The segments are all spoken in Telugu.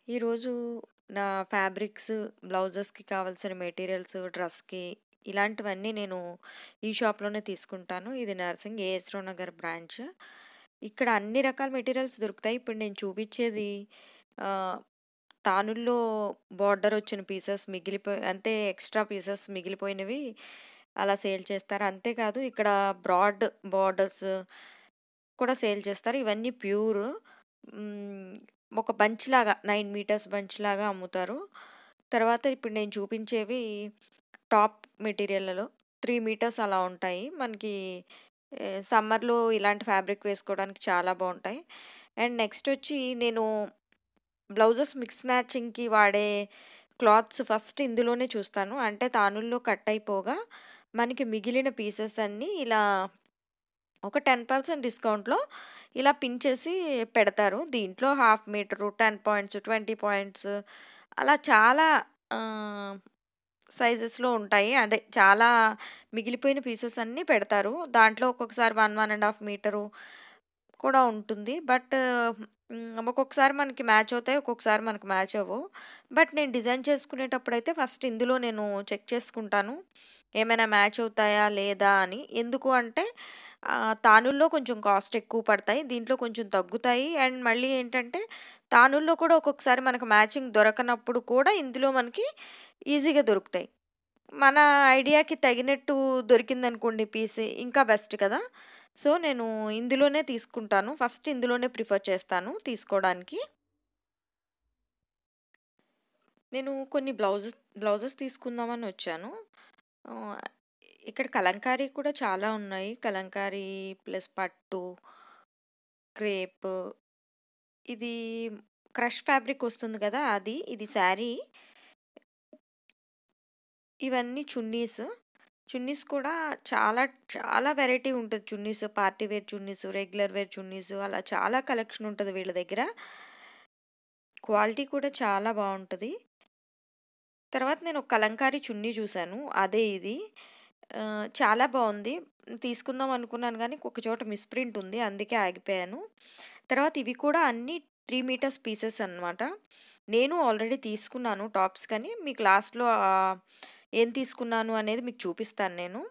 ఈరోజు నా ఫ్యాబ్రిక్స్, బ్లౌజెస్‌కి కావాల్సిన మెటీరియల్స్, డ్రెస్‌కి ఇలాంటివన్నీ నేను ఈ షాప్‌లోనే తీసుకుంటాను. ఇది నర్సింగ్ ఏఎస్ రావు నగర్ బ్రాంచ్. ఇక్కడ అన్ని రకాల మెటీరియల్స్ దొరుకుతాయి. ఇప్పుడు నేను చూపిచ్చేది ఆహ్, తానుల్లో బోర్డర్ వచ్చిన పీసెస్ మిగిలిపోయి అంటే ఎక్స్‌ట్రా పీసెస్ మిగిలిపోయినవి అలా సేల్ చేస్తారు. అంతేకాదు ఇక్కడ బ్రాడ్ బోర్డర్స్ కూడా సేల్ చేస్తారు. ఇవన్నీ ప్యూర్. హ్మ్. ఒక బంచ్ లాగా 9 మీటర్స్ బంచ్ లాగా అమ్ముతారు. తర్వాత ఇప్పుడు నేను చూపించేవి టాప్ మెటీరియల్‌లో 3 మీటర్స్ అలా ఉంటాయి. మనకి ఆహ్, సమ్మర్‌లో ఇలాంటి ఫ్యాబ్రిక్ వేసుకోవడానికి చాలా బావుంటాయి. అండ్ నెక్స్ట్ వచ్చి నేను బ్లౌజెస్ మిక్స్ మ్యాచింగ్‌కి వాడే క్లాత్స్ ఫస్ట్ ఇందులోనే చూస్తాను. అంటే తానుల్లో కట్ అయిపోగా మనకి మిగిలిన పీసెస్ అన్నీ ఇలా ఒక 10% డిస్కౌంట్‌లో ఇలా పిన్ చేసి పెడతారు. దీంట్లో హాఫ్ మీటరు, 10 పాయింట్స్, 20 పాయింట్స్ అలా చాలా ఆహ్, సైజెస్‌లో ఉంటాయి. అదే చాలా మిగిలిపోయిన పీసెస్ అన్నీ పెడతారు. దాంట్లో ఒక్కొక్కసారి 1, 1 ½ మీటరు కూడా ఉంటుంది. బట్ హ్మ్. ఒక్కొక్కసారి మనకి మ్యాచ్ అవుతాయి. ఒక్కొక్కసారి మనకు మ్యాచ్ అవ్వవు. బట్ నేను డిజైన్ చేసుకునేటప్పుడైతే ఫస్ట్ ఇందులో నేను చెక్ చేసుకుంటాను. ఏమైనా మ్యాచ్ అవుతాయా? లేదా? అని. ఎందుకు అంటే ఆహ్, తానుల్లో కొంచెం కాస్ట్ ఎక్కువ పడతాయి. దీంట్లో కొంచెం తగ్గుతాయి. అండ్ మళ్ళీ ఏంటంటే తానుల్లో కూడా ఒక్కొక్కసారి మనకు మ్యాచింగ్ దొరకనప్పుడు కూడా ఇందులో మనకి ఈజీగా దొరుకుతాయి. మన ఐడియాకి తగినట్టు దొరికిందనుకోండి పీస్ ఇంకా బెస్ట్ కదా! సో, నేను ఇందులోనే తీసుకుంటాను. ఫస్ట్ ఇందులోనే ప్రిఫర్ చేస్తాను తీసుకోవడానికి. నేను కొన్ని బ్లౌజెస్ బ్లౌజెస్ తీసుకుందామని వచ్చాను. ఆహ్, ఇక్కడ కలంకారీ కూడా చాలా ఉన్నాయి. కలంకారీ ప్లస్ పట్టు, క్రేప్ ఇది క్రష్ ఫ్యాబ్రిక్ వస్తుంది కదా! అది. ఇది శారీ. ఇవన్నీ చున్నీస్. చున్నీస్ కూడా చాలా చాలా వెరైటీ ఉంటది chunnis. Party wear chunnis, regular wear chunnis అలా చాలా కలెక్షన్ ఉంటది వీళ్ళ దగ్గర. క్వాలిటీ కూడా చాలా బావుంటది. తర్వాత నేను ఒక కలంకారీ చున్నీ చూసాను. అదే ఇది. ఆహ్, చాలా బావుంది. తీసుకుందాం అనుకున్నాను గానీ ఒక చోట మిస్‌ప్రింట్ ఉంది. అందుకే ఆగిపోయాను. తర్వాత ఇవి కూడా అన్నీ 3 మీటర్స్ పీసెస్ అన్నమాట. నేను ఆల్రెడీ తీసుకున్నాను టాప్స్ కానీ మీకు లాస్ట్‌లో ఆహ్, ఏం తీసుకున్నాను అనేది మీకు చూపిస్తాను నేను.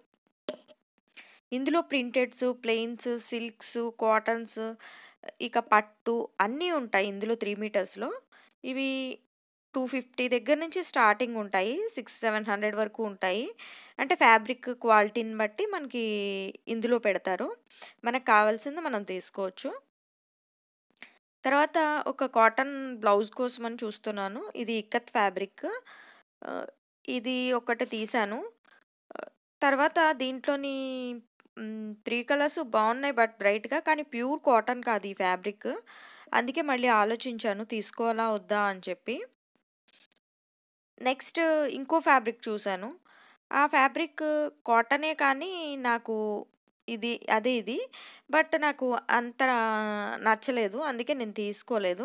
ఇందులో ప్రింటెడ్స్, ప్లెయిన్స్, సిల్క్స్, కాటన్స్ ఇక పట్టు అన్నీ ఉంటాయి ఇందులో 3 మీటర్స్‌లో. ఇవి 250 దగ్గర నుంచి స్టార్టింగ్ ఉంటాయి. 6, 700 వరకు ఉంటాయి. అంటే ఫ్యాబ్రిక్ క్వాలిటీని బట్టి మనకి ఇందులో పెడతారు. మనకు కావాల్సింది మనం తీసుకోవచ్చు. తర్వాత ఒక కాటన్ బ్లౌజ్ కోసమని చూస్తున్నాను. ఇది ఇక్కత్ ఫ్యాబ్రిక్. ఆహ్, ఇది ఒకటి తీశాను. ఆహ్, తర్వాత దీంట్లోని హ్మ్. 3 కలర్స్ బావున్నాయి బట్ బ్రైట్‌గా. కానీ ప్యూర్ కాటన్ కాదు ఈ ఫ్యాబ్రిక్. అందుకే మళ్ళీ ఆలోచించాను తీసుకోవాలా? వద్దా? అని చెప్పి. నెక్స్ట్ ఇంకో ఫ్యాబ్రిక్ చూసాను. ఆ ఫ్యాబ్రిక్ కాటనే కానీ నాకు ఇది అదే ఇది. బట్ నాకు అంత నచ్చలేదు. అందుకే నేను తీసుకోలేదు.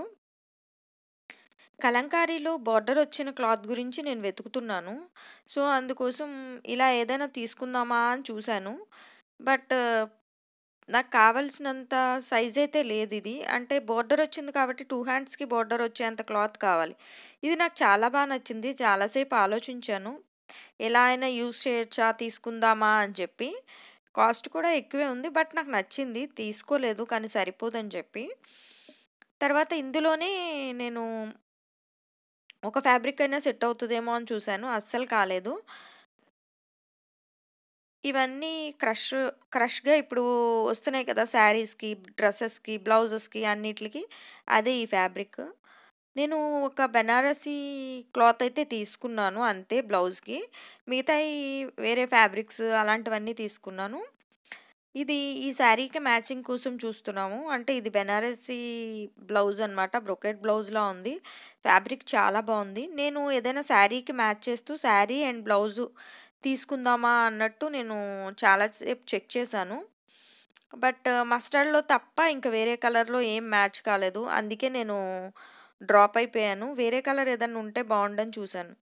కలంకారీలో బోర్డర్ వచ్చిన క్లాత్ గురించి నేను వెతుకుతున్నాను. సో, అందుకోసం ఇలా ఏదైనా తీసుకుందామా అని చూసాను. బట్ నాకు కావాల్సినంత సైజ్ అయితే లేదిది. అంటే బోర్డర్ వచ్చింది కాబట్టి 2 హ్యాండ్స్‌కి బోర్డర్ వచ్చేంత క్లాత్ కావాలి. ఇది నాకు చాలా బా నచ్చింది. చాలా సేపు ఆలోచించాను. ఎలా అయినా యూజ్ చేయొచ్చా? తీసుకుందామా? అని చెప్పి. కాస్ట్ కూడా ఎక్కువే ఉంది. బట్ నాకు నచ్చింది. తీసుకోలేదు. కానీ సరిపోదని చెప్పి. తర్వాత ఇందులోనే నేను ఒక ఫ్యాబ్రిక్ అయినా సెట్ అవుతదేమో అని చూసాను. అస్సలు కాలేదు. ఇవన్నీ క్రష్ క్రష్‌గా ఇప్పుడు వస్తున్నాయి కదా! శారీస్‌కి, డ్రెసెస్‌కి, బ్లౌజెస్‌కి అన్నిట్లికి అదే ఈ ఫ్యాబ్రిక్. నేను ఒక బెనారసీ క్లాత్ అయితే తీసుకున్నాను అంతే బ్లౌజ్‌కి. మిగతాయి వేరే ఫ్యాబ్రిక్స్ అలాంటివన్నీ తీసుకున్నాను. ఇది ఈ శారీకి మ్యాచింగ్ కోసం చూస్తున్నాము. అంటే ఇది బెనారసీ బ్లౌజ్ అన్నమాట. బ్రొకెట్ బ్లౌజ్‌లా ఉంది. ఫ్యాబ్రిక్ చాలా బావుంది. నేను ఏదైనా శారీకి మ్యాచ్ చేస్తూ శారీ అండ్ బ్లౌజు తీసుకుందామా అన్నట్టు నేను చాలా సేపు చెక్ చేశాను. బట్ మస్టర్డ్‌లో తప్ప ఇంక వేరే కలర్‌లో ఏం మ్యాచ్ కాలేదు. అందుకే నేను డ్రాప్ అయిపోయాను. వేరే కలర్ ఏదన్నా ఉంటే బావుండని చూసాను.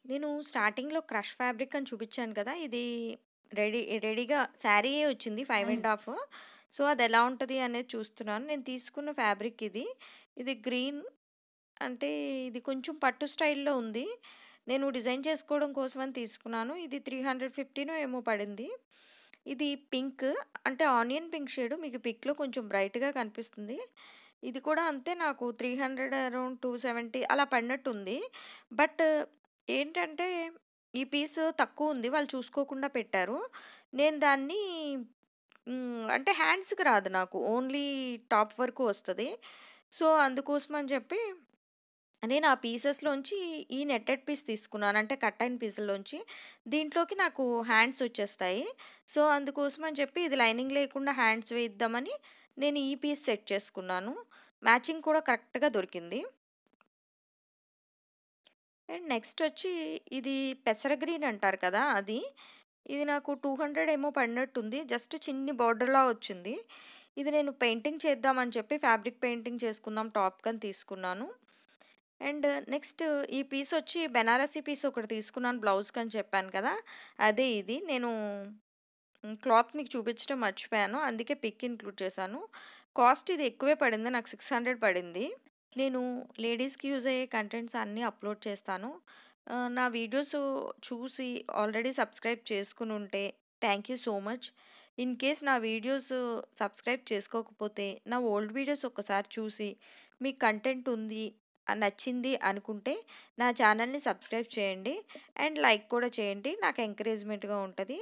నేను స్టార్టింగ్‌లో క్రష్ ఫ్యాబ్రిక్ అని చూపిచ్చాను కదా! ఇది రెడీ రెడీగా శారీయే వచ్చింది 5 హ్మ్. ½ సో, అదెలా ఉంటది అనేది చూస్తున్నాను. నేను తీసుకున్న ఫ్యాబ్రిక్ ఇది. ఇది గ్రీన్ అంటే ఇది కొంచెం పట్టు స్టైల్‌లో ఉంది. నేను డిజైన్ చేసుకోవడం కోసమని తీసుకున్నాను. ఇది 315నో ఏమో పడింది. ఇది పింక్ అంటే ఆనియన్ పింక్ షేడ్ మీకు పిక్‌లో కొంచెం బ్రైట్‌గా కనిపిస్తుంది. ఇది కూడా అంతే నాకు 300 అరౌండ్ 270 అలా పడినట్టుంది. బట్ ఏంటంటే ఈ పీస్ తక్కువుంది. వాళ్ళు చూసుకోకుండా పెట్టారు. నేను దాన్ని హ్మ్. అంటే హ్యాండ్స్‌కి రాదు నాకు. ఓన్లీ టాప్ వరకు వస్తది. సో, అందుకోసమని చెప్పి నేను ఆ పీసెస్‌లోంచి ఈ నెట్టెడ్ పీస్ తీసుకున్నాను. అంటే కట్ అయిన పీసుల్లోంచి. దీంట్లోకి నాకు హ్యాండ్స్ వచ్చేస్తాయి. సో, అందుకోసమని చెప్పి ఇది లైనింగ్ లేకుండా హ్యాండ్స్ వేయిద్దామని నేను ఈ పీస్ సెట్ చేసుకున్నాను. మ్యాచింగ్ కూడా కరెక్ట్‌గా దొరికింది. అండ్ నెక్స్ట్ వచ్చి ఇది పెసర గ్రీన్ అంటారు కదా! అది. ఇది నాకు 200 ఏమో పడినట్టుంది. జస్ట్ చిన్ని బోర్డర్‌లా వచ్చింది. ఇది నేను పెయింటింగ్ చేద్దామని చెప్పి ఫ్యాబ్రిక్ పెయింటింగ్ చేసుకుందాం టాప్‌కని తీసుకున్నాను. అండ్ నెక్స్ట్ ఈ పీస్ వచ్చి బెనారసీ పీస్ ఒకటి తీసుకున్నాను బ్లౌజ్‌కని చెప్పాను కదా! అదే ఇది. నేను హ్మ్. క్లాత్ మీకు చూపించడం మర్చిపోయాను. అందుకే పిక్ ఇంక్లూడ్ చేశాను. కాస్ట్ ఇది ఎక్కువే పడింది. నాకు 600 పడింది. నేను లేడీస్‌కి యూజ్ అయ్యే కంటెంట్స్ అన్నీ అప్‌లోడ్ చేస్తాను. ఆహ్, నా వీడియోస్ చూసి ఆల్రెడీ సబ్స్క్రైబ్ చేసుకునుంటే thank you so much. In case నా వీడియోస్ సబ్స్క్రైబ్ చేసుకోకపోతే నా ఓల్డ్ వీడియోస్ ఒక్కసారి చూసి మీకు కంటెంట్ ఉంది ఆహ్, నచ్చింది అనుకుంటే నా ఛానల్‌ని సబ్స్క్రైబ్ చేయండి. అండ్ లైక్ కూడా చేయండి. నాకు ఎంకరేజ్‌మెంట్‌గా ఉంటది.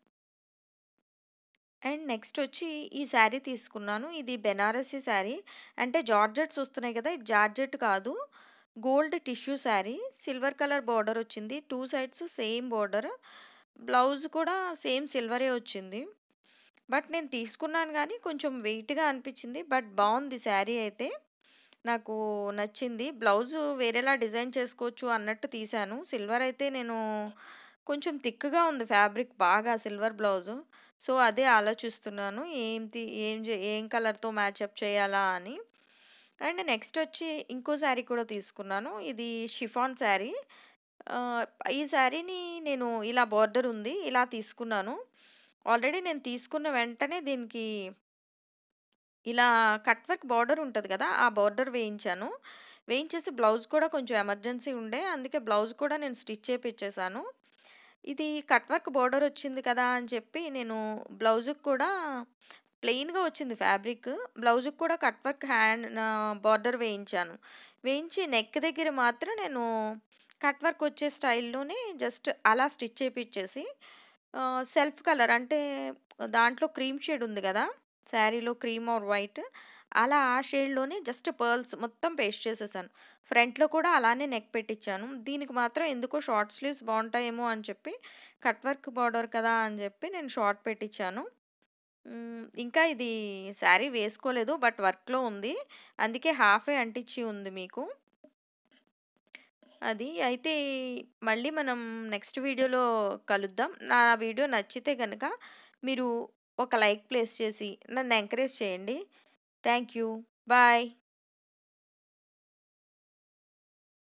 అండ్ నెక్స్ట్ వచ్చి ఈ శారీ తీసుకున్నాను. ఇది బెనారసీ శారీ. అంటే జార్జెట్స్ వస్తున్నాయి కదా! ఇది జార్జెట్ కాదు. Gold tissue sari. Silver colour border వచ్చింది. 2 సైడ్స్ సేమ్ బోర్డర్. బ్లౌజ్ కూడా సేమ్ సిల్వరే వచ్చింది. బట్ నేను తీసుకున్నాను గానీ కొంచెం వెయిట్‌గా అనిపించింది. బట్ బావుంది శారీ అయితే. నాకు నచ్చింది. బ్లౌజ్ వేరేలా డిజైన్ చేసుకోవచ్చు అన్నట్టు తీశాను. సిల్వర్ అయితే నేను కొంచెం థిక్‌గా ఉంది ఫ్యాబ్రిక్ బాగా సిల్వర్ బ్లౌజు. సో, అదే ఆలోచిస్తున్నాను. ఏం తి ఏం జే ఏం కలర్‌తో మ్యాచప్ చేయాలా అని. అండ్ నెక్స్ట్ వచ్చి ఇంకో శారీ కూడా తీసుకున్నాను. ఇది షిఫాన్ శారీ. ఆహ్, ఈ శారీని నేను ఇలా బోర్డర్ ఉంది. ఇలా తీసుకున్నాను. ఆల్రెడీ నేను తీసుకున్న వెంటనే దీనికి ఇలా కట్ వర్క్ బోర్డర్ ఉంటది కదా! ఆ బోర్డర్ వేయించాను. వేయించేసి బ్లౌజ్ కూడా కొంచెం ఎమర్జెన్సీ ఉండే. అందుకే బ్లౌజ్ కూడా నేను స్టిచ్ చేపిచ్చేసాను. ఇది కట్ వర్క్ బోర్డర్ వచ్చింది కదా! అని చెప్పి నేను బ్లౌజ్‌కి కూడా ప్లెయిన్‌గా వచ్చింది ఫ్యాబ్రిక్. బ్లౌజ్‌కి కూడా cut work hand ah, border వేయించాను. వేయించి నెక్ దగ్గర మాత్రం నేను కట్ వర్క్ వచ్చే స్టైల్‌లోనే జస్ట్ అలా స్టిచ్ చేపిచ్చేసి ఆహ్, సెల్ఫ్ కలర్ అంటే దాంట్లో క్రీమ్ షేడ్ ఉంది కదా! శారీలో క్రీమ్ ఆర్ వైట్ అలా ఆ షేడ్‌లోనే జస్ట్ పర్ల్స్ మొత్తం పేస్ట్ చేసేసాను. ఫ్రంట్‌లో కూడా అలానే నెక్ పెట్టిచ్చాను. దీనికి మాత్రం ఎందుకో షార్ట్ స్లీవ్స్ బావుంటాయేమో అని చెప్పి కట్ వర్క్ బోర్డర్ కదా! అని చెప్పి నేను షార్ట్ పెట్టిచ్చాను. హ్మ్. ఇంకా ఇది శారీ వేసుకోలేదు. బట్ వర్క్‌లో ఉంది. అందుకే హాఫే అంటించి ఉంది మీకు. అది. అయితే మళ్ళీ మనం నెక్స్ట్ వీడియోలో కలుద్దాం. నా వీడియో నచ్చితే గనక మీరు ఒక లైక్ ప్లేస్ చేసి నన్ను ఎంకరేజ్ చేయండి. Thank you. బాయ్.